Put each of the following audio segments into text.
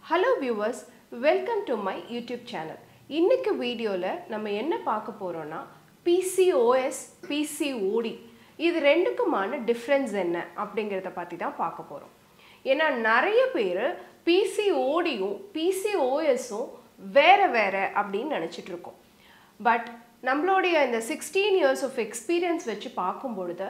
hello viewers welcome to my YouTube channel இன்னைக்கு வீடியோவில் நம்ம என்ன பார்க்க போகிறோன்னா பிசிஓஎஸ் பிசிஓடி இது ரெண்டுக்குமான டிஃப்ரென்ஸ் என்ன அப்படிங்கிறத பற்றி தான் பார்க்க போகிறோம் ஏன்னா நிறைய பேர் பிசிஓடியும் பிசிஓஎஸும் வேற வேற அப்படின்னு நினச்சிட்டு இருக்கோம் பட் நம்மளுடைய இந்த சிக்ஸ்டீன் இயர்ஸ் ஆஃப் எக்ஸ்பீரியன்ஸ் வச்சு பார்க்கும் பொழுது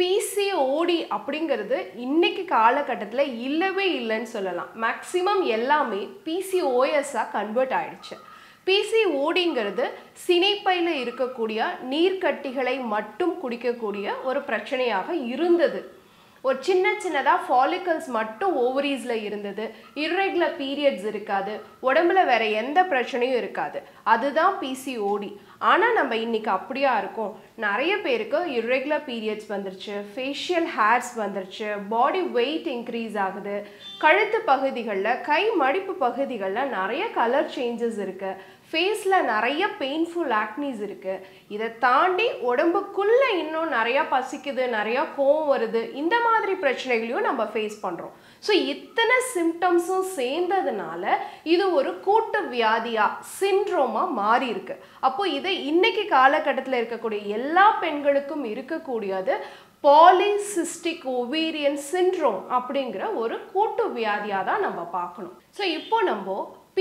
பிசிஓடி அப்படிங்கிறது இன்னைக்கு காலகட்டத்தில் இல்லவே இல்லைன்னு சொல்லலாம் மேக்ஸிமம் எல்லாமே பிசிஓஎஸ்ஸாக கன்வெர்ட் ஆயிடுச்சு பிசிஓடிங்கிறது சினைப்பையில் இருக்கக்கூடிய நீர்க்கட்டிகளை மட்டும் குடிக்கக்கூடிய ஒரு பிரச்சனையாக இருந்தது ஒரு சின்ன சின்னதாக ஃபாலிக்கல்ஸ் மட்டும் ஓவரீஸில் இருந்தது இர்ரெகுலர் பீரியட்ஸ் இருக்காது உடம்புல வேற எந்த பிரச்சனையும் இருக்காது அதுதான் பிசிஓடி ஆனால் நம்ம இன்னைக்கு அப்படியா இருக்கோம் நிறைய பேருக்கு இர்ரெகுலர் பீரியட்ஸ் வந்துருச்சு ஃபேஷியல் ஹேர்ஸ் வந்துருச்சு பாடி வெயிட் இன்க்ரீஸ் ஆகுது கழுத்து பகுதிகளில் கை மடிப்பு பகுதிகளில் நிறைய கலர் சேஞ்சஸ் இருக்குது ஃபேஸில் நிறைய பெயின்ஃபுல் ஆக்னிஸ் இருக்குது இதை தாண்டி உடம்புக்குள்ளே இன்னும் நிறையா பசிக்குது நிறையா கோவம் வருது இந்த மாதிரி பிரச்சனைகளையும் நம்ம ஃபேஸ் பண்ணுறோம் ஸோ இத்தனை சிம்டம்ஸும் சேர்ந்ததுனால இது ஒரு கூட்டு வியாதியாக சின்ட்ரோமாக மாறி இருக்கு அப்போ இது இன்னைக்கு காலகட்டத்தில் இருக்கக்கூடிய எல்லா பெண்களுக்கும் இருக்கக்கூடியது பாலிசிஸ்டிக் ஒவேரியன் சின்ட்ரோம் அப்படிங்கிற ஒரு கூட்டு வியாதியாக தான் நம்ம பார்க்கணும் ஸோ இப்போ நம்ம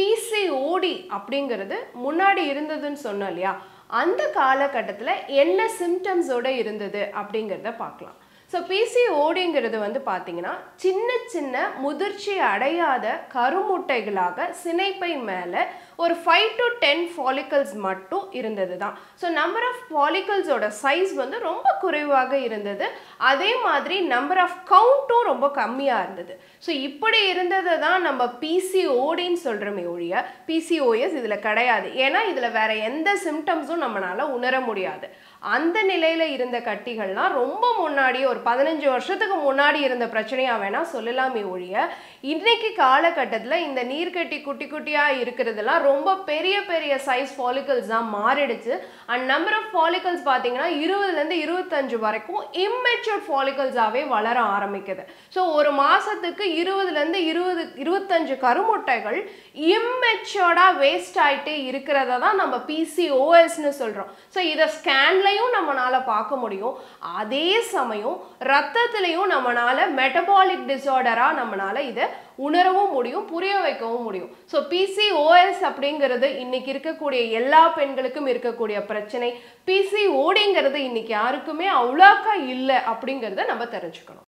பிசிஓடி அப்படிங்கிறது முன்னாடி இருந்ததுன்னு சொன்னோம் இல்லையா அந்த காலகட்டத்தில் என்ன சிம்டம்ஸோட இருந்தது அப்படிங்கிறத பார்க்கலாம் ஸோ பிசிஓடிங்கிறது வந்து பார்த்தீங்கன்னா சின்ன சின்ன முதிர்ச்சி அடையாத கருமுட்டைகளாக சினைப்பை மேலே ஒரு ஃபைவ் டு டென் ஃபாலிக்கல்ஸ் மட்டும் இருந்தது தான் ஸோ நம்பர் ஆஃப் ஃபாலிக்கல்ஸோட சைஸ் வந்து ரொம்ப குறைவாக இருந்தது அதே மாதிரி நம்பர் ஆஃப் கவுண்ட்டும் ரொம்ப கம்மியாக இருந்தது ஸோ இப்படி இருந்ததை தான் நம்ம பிசிஓடின்னு சொல்கிறோமே ஒழிய பிசிஓஎஸ் இதில் கிடையாது ஏன்னா இதில் வேற எந்த சிம்டம்ஸும் நம்மளால் உணர முடியாது அந்த நிலையில் இருந்த கட்டிகள்லாம் ரொம்ப முன்னாடி ஒரு பதினஞ்சு வருஷத்துக்கு முன்னாடி இருந்த பிரச்சனையாக வேணால் சொல்லலாமே ஒழிய இன்னைக்கு காலகட்டத்தில் இந்த நீர்க்கட்டி குட்டி குட்டியாக இருக்கிறதுலாம் ரொம்ப பெரிய பெரிய சைஸ் ஃபாலிகல்ஸ் தான் மாறிடுச்சு அண்ட் நம்பர் ஆஃப் ஃபாலிகல்ஸ் பார்த்தீங்கன்னா இருபதுலேருந்து இருபத்தஞ்சு வரைக்கும் இம்மெச்சூர் ஃபாலிகல்ஸாகவே வளர ஆரம்பிக்குது ஸோ ஒரு மாதத்துக்கு இருபதுலேருந்து இருபது இருபத்தஞ்சு கருமுட்டைகள் இம்மெச்சோர்டாக வேஸ்ட் ஆகிட்டே இருக்கிறத தான் நம்ம பிசிஓஎஸ்னு சொல்கிறோம் ஸோ இதை ஸ்கேன்லையும் நம்மளால் பார்க்க முடியும் அதே சமயம் ரத்தத்துலேயும் நம்மளால் மெட்டபாலிக் டிஸார்டராக நம்மளால் இதை உணரவும் முடியும் புரிய வைக்கவும் முடியும் ஸோ பிசிஓஎஸ் அப்படிங்கிறது இன்னைக்கு இருக்கக்கூடிய எல்லா பெண்களுக்கும் இருக்கக்கூடிய பிரச்சனை பிசிஓடிங்கிறது இன்னைக்கு யாருக்குமே அவ்வளோக்கா இல்லை அப்படிங்கிறத நம்ம தெரிஞ்சுக்கணும்